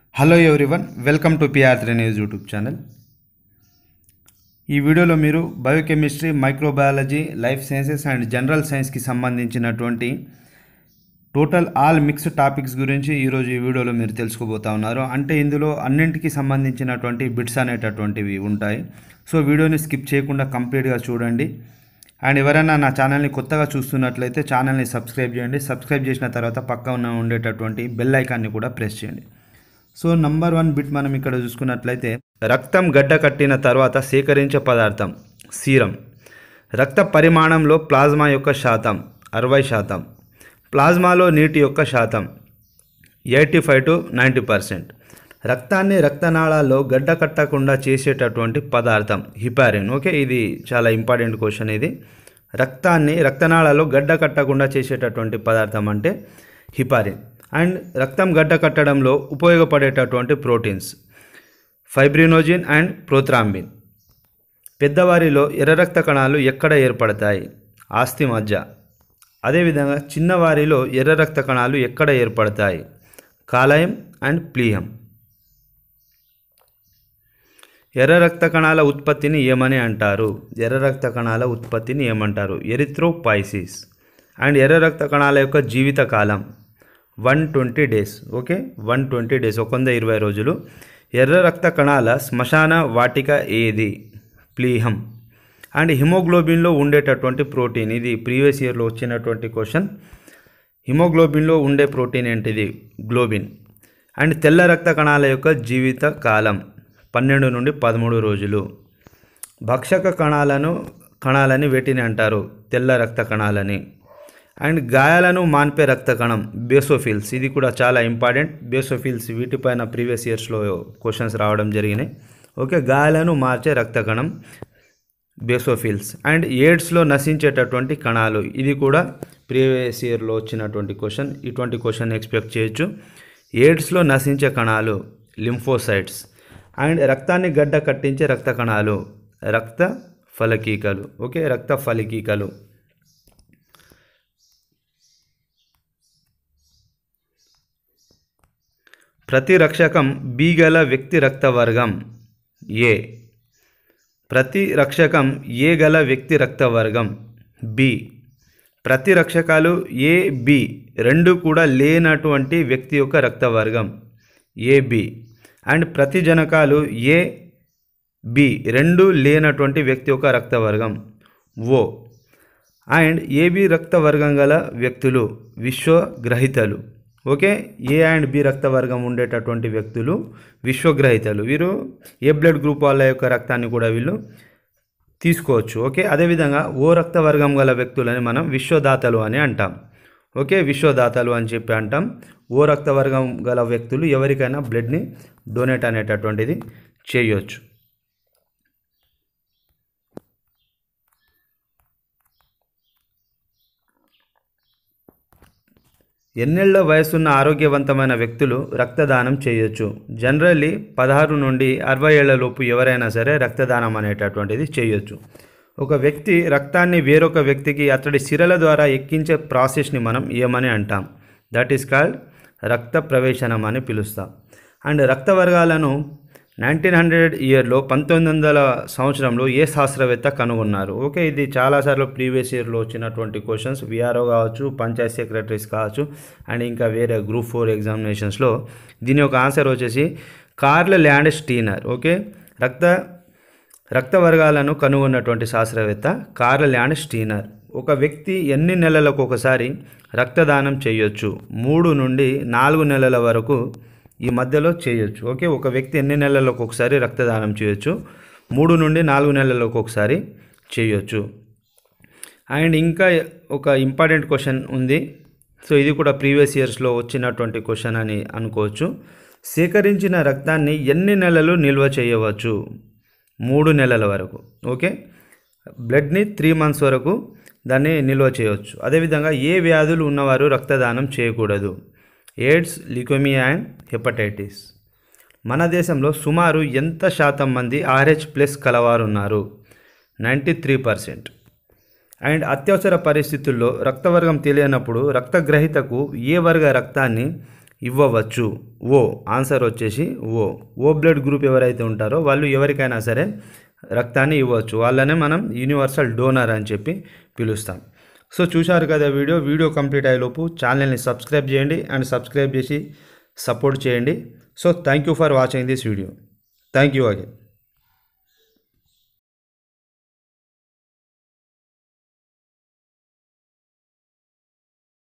hello everyone welcome to PR three news YouTube channel ఈ వీడియోలో మీరు biochemistry microbiology life sciences and general సైన్స్కి సంబంధించినటువంటి టోటల్ ఆల్ మిక్స్డ్ టాపిక్స్ గురించి ఈరోజు ఈ వీడియోలో మీరు తెలుసుకోబోతా ఉన్నారు అంటే ఇందులో అన్నింటికి సంబంధించినటువంటి బిట్స్ అనేటటువంటివి ఉంటాయి సో వీడియోని స్కిప్ చేయకుండా కంప్లీట్గా చూడండి అండ్ ఎవరైనా నా ఛానల్ని కొత్తగా చూస్తున్నట్లయితే ఛానల్ని సబ్స్క్రైబ్ చేయండి సబ్స్క్రైబ్ చేసిన తర్వాత పక్క ఉన్న ఉండేటటువంటి బెల్ ఐకాన్ని కూడా ప్రెస్ చేయండి సో నంబర్ వన్ బిట్ మనం ఇక్కడ చూసుకున్నట్లయితే రక్తం గడ్డ కట్టిన తర్వాత సేకరించే పదార్థం సీరం రక్త పరిమాణంలో ప్లాజ్మా యొక్క శాతం అరవై శాతం ప్లాజ్మాలో నీటి యొక్క శాతం eighty five to ninety percent రక్తాన్ని రక్తనాళాల్లో గడ్డ కట్టకుండా చేసేటటువంటి పదార్థం హిపారిన్ ఓకే ఇది చాలా ఇంపార్టెంట్ క్వశ్చన్ ఇది రక్తాన్ని రక్తనాళాల్లో గడ్డ కట్టకుండా చేసేటటువంటి పదార్థం అంటే హిపారిన్ అండ్ రక్తం గడ్డ కట్టడంలో ఉపయోగపడేటటువంటి ప్రోటీన్స్ ఫైబ్రినోజిన్ అండ్ ప్రోత్రాంబిన్ పెద్దవారిలో ఎర్ర రక్త కణాలు ఎక్కడ ఏర్పడతాయి ఆస్తి మధ్య అదేవిధంగా చిన్నవారిలో ఎర్ర రక్త కణాలు ఎక్కడ ఏర్పడతాయి కాలయం అండ్ ప్లీహం ఎర్ర రక్త కణాల ఉత్పత్తిని ఏమని అంటారు ఎర్ర రక్త కణాల ఉత్పత్తిని ఏమంటారు ఎరిథ్రోపైసిస్ అండ్ ఎర్ర రక్త కణాల యొక్క జీవిత కాలం one twenty days okay one twenty days ఒక వంద ఇరవై రోజులు ఎర్ర రక్త కణాల శ్మశాన వాటిక ఏది ప్లీహం అండ్ హిమోగ్లోబిన్లో ఉండేటటువంటి ప్రోటీన్ ఇది ప్రీవియస్ ఇయర్లో వచ్చినటువంటి క్వశ్చన్ హిమోగ్లోబిన్లో ఉండే ప్రోటీన్ ఏంటిది గ్లోబిన్ అండ్ తెల్ల రక్త కణాల యొక్క జీవిత కాలం పన్నెండు నుండి పదమూడు రోజులు భక్షక కణాలను కణాలని వేటిని అంటారు తెల్ల రక్త కణాలని అండ్ గాయాలను మాన్పే రక్త కణం బేసోఫిల్స్ ఇది కూడా చాలా ఇంపార్టెంట్ బేసోఫిల్స్ వీటిపైన ప్రీవియస్ ఇయర్స్లో క్వశ్చన్స్ రావడం జరిగినాయి ఓకే గాయాలను మార్చే రక్త కణం బేసోఫిల్స్ అండ్ ఎయిడ్స్లో నశించేటటువంటి కణాలు ఇది కూడా ప్రీవియస్ ఇయర్లో వచ్చినటువంటి క్వశ్చన్ ఇటువంటి క్వశ్చన్ ఎక్స్పెక్ట్ చేయొచ్చు ఎయిడ్స్లో నశించే కణాలు లింఫోసైట్స్ అండ్ రక్తాన్ని గడ్డ కట్టించే రక్త కణాలు రక్త ఫలకీకలు ఓకే రక్త ఫలకీకలు ప్రతిరక్షకం బి గల వ్యక్తి రక్తవర్గం ఏ ప్రతిరక్షకం ఏ గల వ్యక్తి రక్తవర్గం బి ప్రతిరక్షకాలు ఏ బి రెండు కూడా లేనటువంటి వ్యక్తి యొక్క రక్తవర్గం ఏబి అండ్ ప్రతిజనకాలు ఏ బి రెండు లేనటువంటి వ్యక్తి యొక్క రక్తవర్గం ఓ అండ్ ఏబి రక్తవర్గం గల వ్యక్తులు విశ్వగ్రహితలు ఓకే ఏ అండ్ బి రక్తవర్గం ఉండేటటువంటి వ్యక్తులు విశ్వగ్రహితలు వీరు ఏ బ్లడ్ గ్రూప్ వాళ్ళ యొక్క రక్తాన్ని కూడా వీళ్ళు తీసుకోవచ్చు ఓకే అదేవిధంగా ఓ రక్తవర్గం గల వ్యక్తులని మనం విశ్వదాతలు అని అంటాం ఓకే విశ్వదాతలు అని చెప్పి అంటాం ఓ రక్తవర్గం గల వ్యక్తులు ఎవరికైనా బ్లడ్ని డొనేట్ అనేటటువంటిది చేయొచ్చు ఎన్నేళ్ల వయసున్న ఆరోగ్యవంతమైన వ్యక్తులు రక్తదానం చేయొచ్చు జనరల్లీ పదహారు నుండి అరవై ఏళ్లలోపు ఎవరైనా సరే రక్తదానం అనేటటువంటిది చేయొచ్చు ఒక వ్యక్తి రక్తాన్ని వేరొక వ్యక్తికి అతడి సిరల ద్వారా ఎక్కించే ప్రాసెస్ని మనం ఏమని అంటాం దట్ ఈస్ కాల్డ్ రక్త ప్రవేశనం అని పిలుస్తాం అండ్ రక్త వర్గాలను నైన్టీన్ హండ్రెడ్ ఇయర్లో పంతొమ్మిది వందల సంవత్సరంలో ఏ శాస్త్రవేత్త కనుగొన్నారు ఓకే ఇది చాలాసార్లు ప్రీవియస్ ఇయర్లో వచ్చినటువంటి క్వశ్చన్స్ విఆర్ఓ కావచ్చు పంచాయత్ సెక్రటరీస్ కావచ్చు అండ్ ఇంకా వేరే గ్రూప్ ఫోర్ ఎగ్జామినేషన్స్లో దీని యొక్క ఆన్సర్ వచ్చేసి కార్ల్ ల్యాండ్ స్టీనర్ ఓకే రక్త రక్త వర్గాలను కనుగొన్నటువంటి శాస్త్రవేత్త కార్ల్ ల్యాండ్ స్టీనర్ ఒక వ్యక్తి ఎన్ని నెలలకు ఒకసారి రక్తదానం చేయొచ్చు మూడు నుండి నాలుగు నెలల వరకు ఈ మధ్యలో చేయొచ్చు ఓకే ఒక వ్యక్తి ఎన్ని నెలలకు ఒకసారి రక్తదానం చేయొచ్చు మూడు నుండి నాలుగు నెలలకు ఒకసారి చేయొచ్చు అండ్ ఇంకా ఒక ఇంపార్టెంట్ క్వశ్చన్ ఉంది సో ఇది కూడా ప్రీవియస్ ఇయర్స్లో వచ్చినటువంటి క్వశ్చన్ అని అనుకోవచ్చు సేకరించిన రక్తాన్ని ఎన్ని నెలలు నిల్వ చేయవచ్చు మూడు నెలల వరకు ఓకే బ్లడ్ని త్రీ మంత్స్ వరకు దాన్ని నిల్వ చేయవచ్చు అదేవిధంగా ఏ వ్యాధులు ఉన్నవారు రక్తదానం చేయకూడదు ఎయిడ్స్ లికోమియా అండ్ హెపటైటిస్ మన దేశంలో సుమారు ఎంత శాతం మంది ఆర్హెచ్ ప్లస్ కలవారు ఉన్నారు నైంటీ త్రీ పర్సెంట్ అండ్ అత్యవసర పరిస్థితుల్లో రక్తవర్గం తెలియనప్పుడు రక్తగ్రహీతకు ఏ వర్గ రక్తాన్ని ఇవ్వవచ్చు ఓ ఆన్సర్ వచ్చేసి ఓ ఓ బ్లడ్ గ్రూప్ ఎవరైతే ఉంటారో వాళ్ళు ఎవరికైనా సరే రక్తాన్ని ఇవ్వచ్చు వాళ్ళనే మనం యూనివర్సల్ డోనర్ అని చెప్పి పిలుస్తాం సో చూశారు కదా వీడియో వీడియో కంప్లీట్ అయ్యేలోపు ఛానల్ని సబ్స్క్రైబ్ చేయండి అండ్ సబ్స్క్రైబ్ చేసి సపోర్ట్ చేయండి so thank you for watching this video thank you again